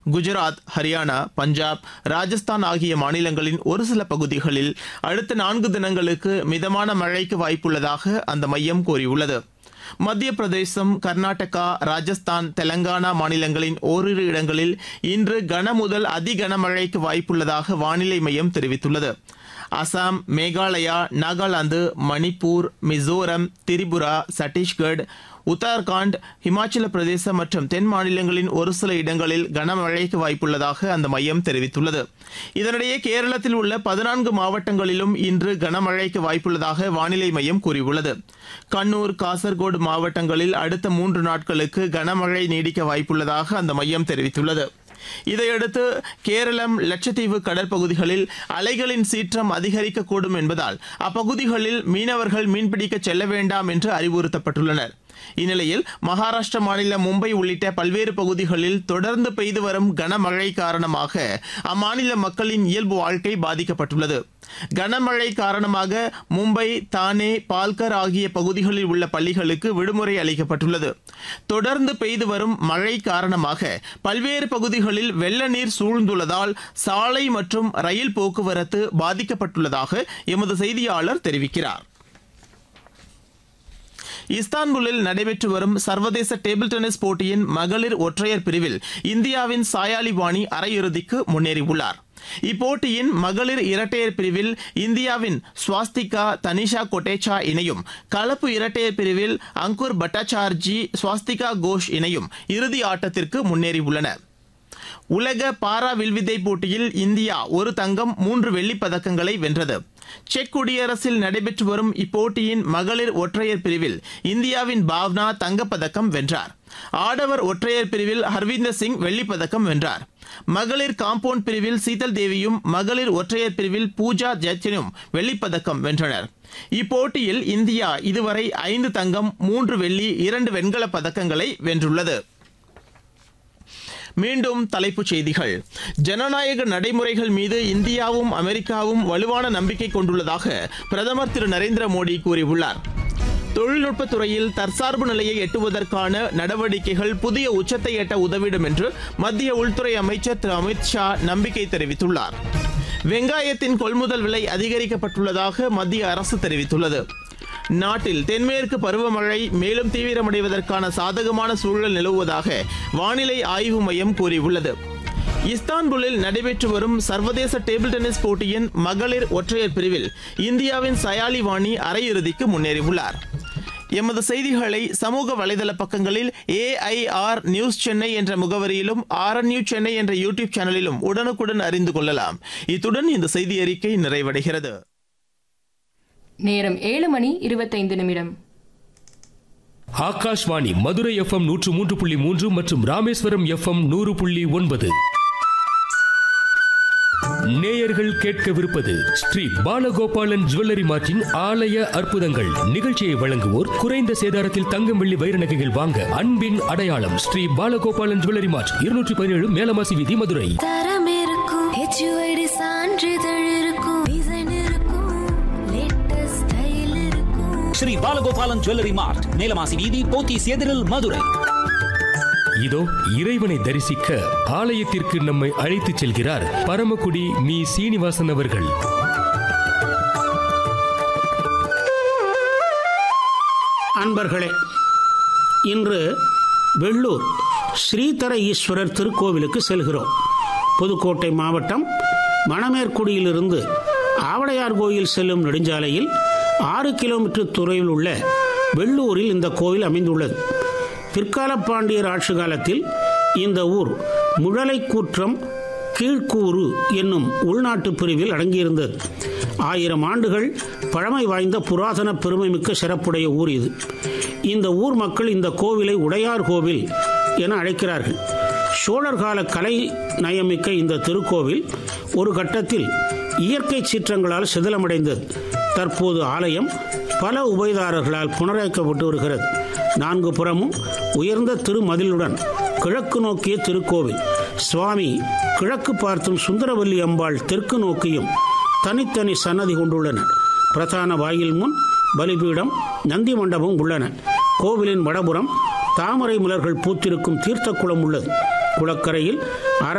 குஜராத் ஹரியானா பஞ்சாப் ராஜஸ்தான் ஆகிய மாநிலங்களின் ஒரு சில பகுதிகளில் அடுத்த நான்கு தினங்களுக்கு மிதமான மழைக்கு வாய்ப்புள்ளதாக அந்த மையம் கூறியுள்ளது மத்திய பிரதேசம் கர்நாடகா ராஜஸ்தான் தெலங்கானா மாநிலங்களின் ஓரிரு இடங்களில் இன்று கன முதல் அதி கனமழைக்கு வாய்ப்புள்ளதாக வானிலை மையம் தெரிவித்துள்ளது அசாம் மேகாலயா நாகாலாந்து மணிப்பூர் மிசோரம் திரிபுரா சத்தீஸ்கட் உத்தரகாண்ட் இமாச்சல பிரதேசம் மற்றும் தென் மாநிலங்களின் ஒரு சில இடங்களில் கனமழைக்கு வாய்ப்புள்ளதாக அந்த மையம் தெரிவித்துள்ளது இதனிடையே கேரளத்தில் உள்ள பதினான்கு மாவட்டங்களிலும் இன்று கனமழைக்கு வாய்ப்புள்ளதாக வானிலை மையம் கூறியுள்ளது கண்ணூர் காசர்கோடு மாவட்டங்களில் அடுத்த மூன்று நாட்களுக்கு கனமழை நீடிக்க வாய்ப்புள்ளதாக அந்த மையம் தெரிவித்துள்ளது இதையடுத்து கேரளம் லட்சத்தீவு கடற்பகுதிகளில் அலைகளின் சீற்றம் அதிகரிக்கக்கூடும் என்பதால் அப்பகுதிகளில் மீனவர்கள் மீன்பிடிக்க செல்ல வேண்டாம் என்று அறிவுறுத்தப்பட்டுள்ளனர் இந்நிலையில் மகாராஷ்டிர மாநிலம் மும்பை உள்ளிட்ட பல்வேறு பகுதிகளில் தொடர்ந்து பெய்து வரும் கனமழை காரணமாக அம்மாநில மக்களின் இயல்பு வாழ்க்கை பாதிக்கப்பட்டுள்ளது கனமழை காரணமாக மும்பை தானே பால்கர் ஆகிய பகுதிகளில் உள்ள பள்ளிகளுக்கு விடுமுறை அளிக்கப்பட்டுள்ளது தொடர்ந்து பெய்து வரும் மழை காரணமாக பல்வேறு பகுதிகளில் வெள்ள நீர் சூழ்ந்துள்ளதால் சாலை மற்றும் ரயில் போக்குவரத்து பாதிக்கப்பட்டுள்ளதாக எமது செய்தியாளர் தெரிவிக்கிறார் இஸ்தான்புல்லில் நடைபெற்று வரும் சர்வதேச டேபிள் டென்னிஸ் போட்டியின் மகளிர் ஒற்றையர் பிரிவில் இந்தியாவின் சாயாலி வாணி அரையிறுதிக்கு முன்னேறியுள்ளார் இப்போட்டியின் மகளிர் இரட்டையர் பிரிவில் இந்தியாவின் ஸ்வாஸ்திகா தனிஷா கொட்டேச்சா இணையும் கலப்பு இரட்டையர் பிரிவில் அங்குர் பட்டாச்சார்ஜி ஸ்வாஸ்திகா கோஷ் இணையும் இறுதி ஆட்டத்திற்கு முன்னேறியுள்ளன உலக பாரா வில்வித்தை போட்டியில் இந்தியா ஒரு தங்கம் மூன்று வெள்ளிப் பதக்கங்களை வென்றது செக் குடியரசில் நடைபெற்று வரும் இப்போட்டியின் மகளிர் ஒற்றையர் பிரிவில் இந்தியாவின் பாவ்னா தங்கப்பதக்கம் வென்றார் ஆடவர் ஒற்றையர் பிரிவில் ஹர்வீந்தர் சிங் வெள்ளிப் பதக்கம் வென்றார் மகளிர் காம்பவுண்ட் பிரிவில் சீதல் தேவியும் மகளிர் ஒற்றையர் பிரிவில் பூஜா ஜெத்தினும் வெள்ளிப் பதக்கம் வென்றனர் இப்போட்டியில் இந்தியா இதுவரை ஐந்து தங்கம் மூன்று வெள்ளி இரண்டு வெண்கலப் பதக்கங்களை வென்றுள்ளது மீண்டும் தலைப்புச் செய்திகள் ஜனநாயக நடைமுறைகள் மீது இந்தியாவும் அமெரிக்காவும் வலுவான நம்பிக்கை கொண்டுள்ளதாக பிரதமர் திரு நரேந்திர மோடி கூறியுள்ளார் தொழில்நுட்பத் துறையில் தற்சார்பு நிலையை எட்டுவதற்கான நடவடிக்கைகள் புதிய உச்சத்தை எட்ட உதவிடும் என்று மத்திய உள்துறை அமைச்சர் திரு அமித் ஷா நம்பிக்கை தெரிவித்துள்ளார் வெங்காயத்தின் கொள்முதல் விலை அதிகரிக்கப்பட்டுள்ளதாக மத்திய அரசு தெரிவித்துள்ளது நாட்டில் தென்மேற்கு பருவமழை மேலும் தீவிரமடைவதற்கான சாதகமான சூழல் நிலவுவதாக வானிலை ஆய்வு மையம் கூறியுள்ளது இஸ்தான்புல்லில் நடைபெற்று வரும் சர்வதேச டேபிள் டென்னிஸ் போட்டியின் மகளிர் ஒற்றையர் பிரிவில் இந்தியாவின் சயாலி வாணி அரையிறுதிக்கு முன்னேறியுள்ளார் எமது செய்திகளை சமூக வலைதள பக்கங்களில் ஏஐஆர் நியூஸ் சென்னை என்ற முகவரியிலும் ஆர்என்யூ சென்னை என்ற யூடியூப் சேனலிலும் உடனுக்குடன் அறிந்து கொள்ளலாம் இத்துடன் இந்த செய்தி அறிக்கை நிறைவடைகிறது நேரம் ஏழு மணி இருபத்தைந்து நிமிடம் ஆகாஷ்வாணி மதுரை எஃப்எம் நூற்று மூன்று புள்ளி மூன்று மற்றும் ராமேஸ்வரம் எஃப்எம் நூறு புள்ளி ஒன்பது நேயர்கள் கேட்கவிருப்பது ஸ்ரீ பாலகோபாலன் ஜுவல்லரி மார்ட்டின் ஆலய அற்புதங்கள் நிகழ்ச்சியை வழங்குவோர் குறைந்த சேதாரத்தில் தங்கம் வெள்ளி வைர நகைகள் வாங்க அன்பின் அடையாளம் ஸ்ரீ பாலகோபாலன் ஜுவல்லரி மார்ட் இருநூற்றி பதினேழு மேலமாசி வீதி மதுரை தரம் இருக்கும் ஹெச்யூஐடி சான்றிதழ் இருக்கும் டிசைன் இருக்கும் லேட்டஸ்ட் ஸ்டைல் இருக்கும் ஸ்ரீ பாலகோபாலன் ஜுவல்லரி மார்ட் நீலமாசி வீதி போத்தீஸ் எதிரில் மதுரை இதோ இறைவனை தரிசிக்க ஆலயத்திற்கு நம்மை அழைத்துச் செல்கிறார் பரமக்குடி மீ சீனிவாசன் அவர்கள் அன்பர்களே இன்று வெள்ளூர் ஸ்ரீதர ஈஸ்வரர் திருக்கோவிலுக்கு செல்கிறோம் புதுக்கோட்டை மாவட்டம் மணமேற்குடியிலிருந்து ஆவடையார் கோயில் செல்லும் நெடுஞ்சாலையில் ஆறு கிலோமீட்டர் தொலைவில் உள்ள வெள்ளூரில் இந்த கோவில் அமைந்துள்ளது பிற்கால பாண்டியர் ஆட்சி காலத்தில் இந்த ஊர் முழலைக்கூற்றம் கீழ்க்கூறு என்னும் உள்நாட்டு பிரிவில் அடங்கியிருந்தது ஆயிரம் ஆண்டுகள் பழமை வாய்ந்த புராதன பெருமைமிக்க சிறப்புடைய ஊர் இது இந்த ஊர் மக்கள் இந்த கோவிலை உடையார் கோவில் என அழைக்கிறார்கள் சோழர் கால கலை நயமிக்க இந்த திருக்கோவில் ஒரு கட்டத்தில் இயற்கை சீற்றங்களால் சிதிலமடைந்தது தற்போது ஆலயம் பல உபயதாரர்களால் புனரமைக்கப்பட்டு வருகிறது நான்கு புறமும் உயர்ந்த திருமதிலுடன் கிழக்கு நோக்கிய திருக்கோவில் சுவாமி கிழக்கு பார்த்தும் சுந்தரவல்லி அம்பாள் தெற்கு நோக்கியும் தனித்தனி சன்னதி கொண்டுள்ளனர் பிரதான வாயில் முன் பலிபீடம் நந்தி மண்டபம் உள்ளன கோவிலின் வடபுறம் தாமரை மலர்கள் பூத்திருக்கும் தீர்த்த குளம் உள்ளது குளக்கரையில்